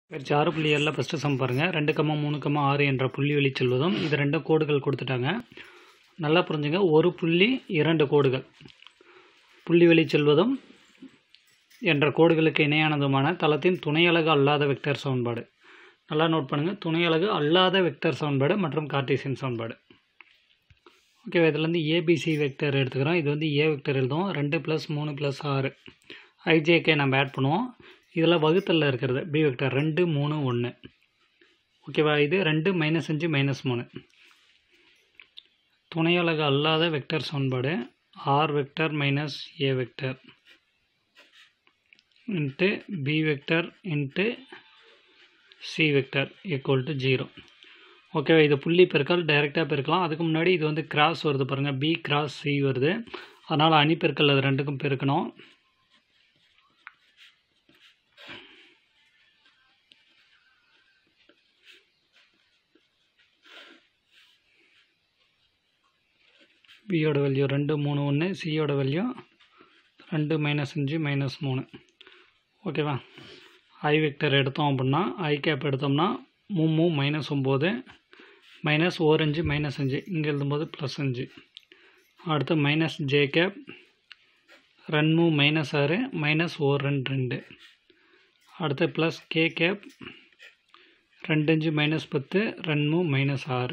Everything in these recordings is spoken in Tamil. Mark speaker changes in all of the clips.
Speaker 1: பயிற்சி ஆறு புள்ளி ஏழில் ஃபஸ்ட்டு சம் பாருங்கள் ரெண்டு கம்மா மூணு கம்மா ஆறு என்ற புள்ளி வழி செல்வதும் இது ரெண்டும் கோடுகள் கொடுத்துட்டாங்க நல்லா புரிஞ்சுங்க ஒரு புள்ளி இரண்டு கோடுகள் புள்ளி வழி செல்வதும் என்ற கோடுகளுக்கு இணையானதுமான தளத்தின் துணையலகு அல்லாத வெக்டர் சமன்பாடு நல்லா நோட் பண்ணுங்கள் துணையலகு அல்லாத வெக்டர் சமன்பாடு மற்றும் கார்ட்டீசியன் சமன்பாடு ஓகே இதுலேருந்து ஏபிசி வெக்டர் எடுத்துக்கிறோம் இது வந்து ஏ வெக்டர் எழுதுவோம் ரெண்டு ப்ளஸ் மூணு ப்ளஸ் ஆறு ஐஜேகே நம்ம ஆட் பண்ணுவோம் இதில் வகுத்தலில் இருக்கிறது பி வெக்டர் ரெண்டு மூணு ஒன்று ஓகேவா இது ரெண்டு மைனஸ் அஞ்சு மைனஸ் மூணு துணையலகு அல்லாத வெக்டர் சமன்பாடு R vector minus A vector into B vector into C vector equal to zero ஓகேவா இது புள்ளி பெருக்கால் டைரெக்டாக பெருக்கலாம் அதுக்கு முன்னாடி இது வந்து கிராஸ் வருது பாருங்கள் பி கிராஸ் சி வருது அதனால் அணி பெருக்கல் அது ரெண்டுக்கும் பெருக்கணும் பியோட வேல்யூ ரெண்டு மூணு ஒன்று சியோட வேல்யூ ரெண்டு மைனஸ் அஞ்சு மைனஸ் மூணு ஓகேவா ஐ வெக்டர் எடுத்தோம் அப்படின்னா ஐ கேப் எடுத்தோம்னா மூணு மைனஸ் ஒம்பது மைனஸ் ஓர் அஞ்சு மைனஸ் அஞ்சு இங்கே எழுதும்போது ப்ளஸ் அஞ்சு அடுத்து மைனஸ் ஜே கேப் ரெண்டு மைனஸ் ஆறு மைனஸ் ஓர் ரெண்டு ரெண்டு அடுத்து ப்ளஸ் கே கேப் ரெண்டு அஞ்சு மைனஸ் பத்து ரெண்டு மைனஸ் ஆறு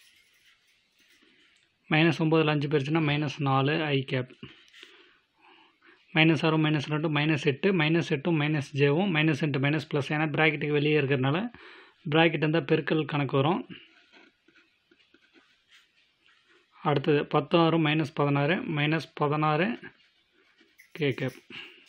Speaker 1: மைனஸ் ஒம்பதில் அஞ்சு போயிடுச்சுன்னா மைனஸ் நாலு ஐ கேப் மைனஸ் ஆறு மைனஸ் ரெண்டு மைனஸ் எட்டு மைனஸ் எட்டும் மைனஸ் ஜேவும் மைனஸ் ரெண்டு மைனஸ் ப்ளஸ் ஏன்னா ப்ராக்கெட்டுக்கு வெளியே இருக்கிறதுனால ப்ராக்கெட் இருந்தால் பெருக்கல் கணக்கு வரும் அடுத்தது பத்தாறு மைனஸ் பதினாறு மைனஸ் பதினாறு கே கேப்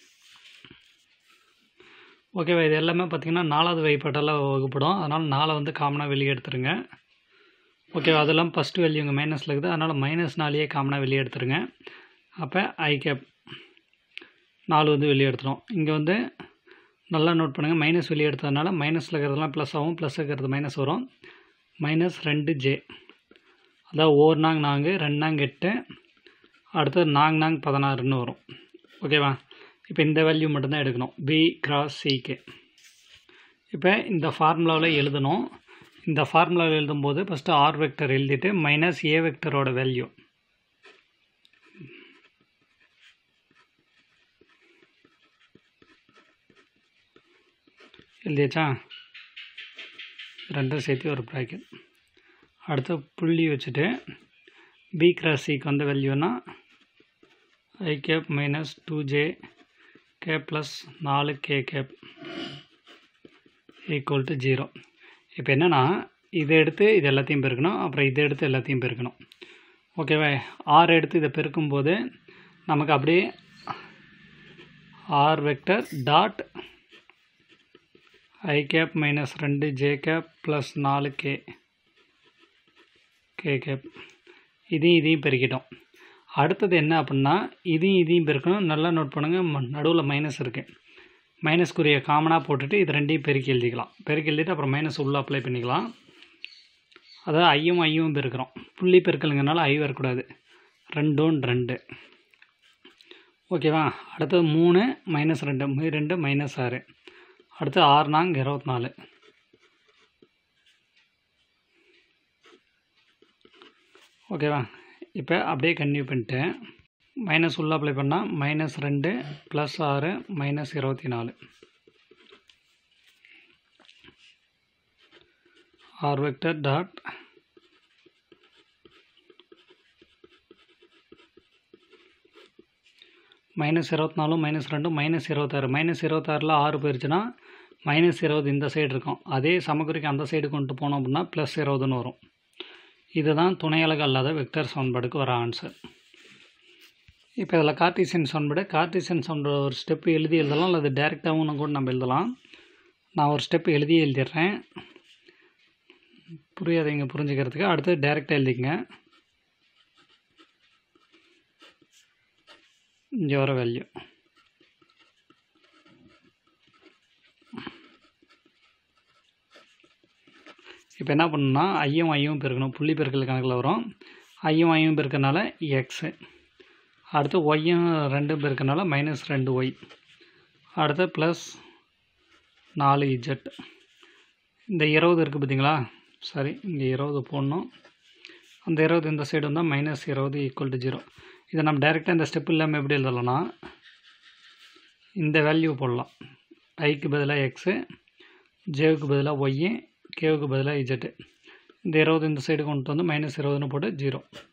Speaker 1: ஓகேவா இது எல்லாமே பார்த்திங்கன்னா நாலாவது வகைப்பாட்டால் வகுப்படும் அதனால் நாலை வந்து காமனாக வெளியே எடுத்துருங்க ஓகேவா அதெல்லாம் ஃபஸ்ட்டு வேல்யூ இங்கே மைனஸில் இருக்குது அதனால் மைனஸ் நாலையே காமனாக வெளியே எடுத்துருங்க அப்போ ஐ கேப் நாலு வந்து வெளியே எடுத்துரும் இங்கே வந்து நல்லா நோட் பண்ணுங்கள் மைனஸ் வெளியே எடுத்ததுனால மைனஸில் இருக்கிறதுலாம் ப்ளஸ் ஆகும் ப்ளஸ் இருக்கிறது மைனஸ் வரும் மைனஸ் ரெண்டு ஜே அதாவது ஓர் நாங் நான்கு ரெண்டு நாங் எட்டு அடுத்தது நாங் நாங் பதினாறுன்னு வரும் ஓகேவா இப்போ இந்த வேல்யூ மட்டும்தான் எடுக்கணும் பி கிராஸ் சிக்கு இப்போ இந்த ஃபார்முலாவில் எழுதணும் இந்த ஃபார்முலாவில் எழுதும்போது ஃபஸ்ட்டு ஆர் வெக்டர் எழுதிட்டு மைனஸ் ஏ வெக்டரோட வேல்யூ எழுதியாச்சா ரெண்டும் சேர்த்து ஒரு ப்ராக்கெட் அடுத்து புள்ளி வச்சுட்டு பி கிராஸ் சிக்கு வந்த வேல்யூனா I cap minus two J K plus நாலு K cap equal to zero இப்போ என்னென்னா இதை எடுத்து இது எல்லாத்தையும் பெருக்கணும் அப்புறம் இதை எடுத்து எல்லாத்தையும் பெருக்கணும் ஓகேவா ஆறு எடுத்து இதை பெருக்கும்போது நமக்கு அப்படியே R vector dot I cap minus ரெண்டு ஜே கேப் ப்ளஸ் நாலு கே கே கேப் இதையும் இதையும் பெருக்கிட்டோம் அடுத்தது என்ன அப்படின்னா இதையும் இதையும் பெருக்கணும் நல்லா நோட் பண்ணுங்கள் நடுவில் மைனஸ் இருக்குது மைனஸ்க்குரிய காமனாக போட்டுட்டு இது ரெண்டையும் பெருக்கி எழுதிக்கலாம் பெருக்கி எழுதிட்டு அப்புறம் மைனஸ் உள்ளே அப்ளை பண்ணிக்கலாம் அதாவது ஐயும் ஐயும் பெருக்கிறோம் புள்ளி பெருக்கலுங்கனால ஐ வரக்கூடாது ரெண்டும் ரெண்டு ஓகேவா அடுத்தது மூணு மைனஸ் ரெண்டு ரெண்டு மைனஸ் ஆறு அடுத்து ஆறு நாங்க இருபத்தி நாலு ஓகேவா இப்போ அப்படியே கன்டினியூ பண்ணிட்டு மைனஸ் உள்ள அப்ளை பண்ணால் மைனஸ் ரெண்டு ப்ளஸ் ஆறு மைனஸ் இருபத்தி நாலு ஆர் வெக்டர் டாட் மைனஸ் இருபத்தி நாலு மைனஸ் ரெண்டு மைனஸ் இருபத்தாறு மைனஸ் இருபத்தாறில் ஆறு போயிடுச்சுன்னா மைனஸ் இருபது இந்த சைடு இருக்கும் அதே சமக்குறிக்கு அந்த சைடு கொண்டு போனோம் அப்படின்னா ப்ளஸ் இருபதுன்னு வரும் இதுதான் துணையலகு அல்லாத வெக்டர் சமன்பாடுக்கு வர ஆன்சர் இப்போ இதில் கார்டீசியன் சமன்பாடு கார்டீசியன் சமன்பாடு ஒரு ஸ்டெப்பு எழுதி எழுதலாம் அல்லது டேரெக்டாகவும் கூட நம்ம எழுதலாம் நான் ஒரு ஸ்டெப்பு எழுதி எழுதிடுறேன் புரியாதவங்க புரிஞ்சுக்கிறதுக்கு அடுத்து டேரெக்டாக எழுதிக்கங்க இங்கே வர வேல்யூ இப்போ என்ன பண்ணணும்னா ஐயும் ஐயும் பெருக்கணும் புள்ளி பெருக்கல் கணக்கில் வரும் ஐயும் ஐயும் பெருக்கனால எக்ஸு அடுத்து ஒய்யும் ரெண்டும் பெருக்கனால மைனஸ் ரெண்டு ஒய் அடுத்து ப்ளஸ் நாலு இஜெட் இந்த இருபது இருக்குது பார்த்தீங்களா சாரி இங்கே இருபது போடணும் அந்த இருபது இந்த சைடு வந்தால் மைனஸ் இருபது ஈக்குவல் டு ஜீரோ இதை நம்ம டைரெக்டாக இந்த ஸ்டெப் இல்லாமல் எப்படி எழுதலாம்னா இந்த வேல்யூ போடலாம் ஐக்கு பதிலாக எக்ஸு ஜேவுக்கு பதிலாக ஒய்யு கேவுக்கு பதிலாக இஜெட்டு இந்த இருபது இந்த சைடு கொண்டு வந்து மைனஸ் இருபதுன்னு போட்டு ஜீரோ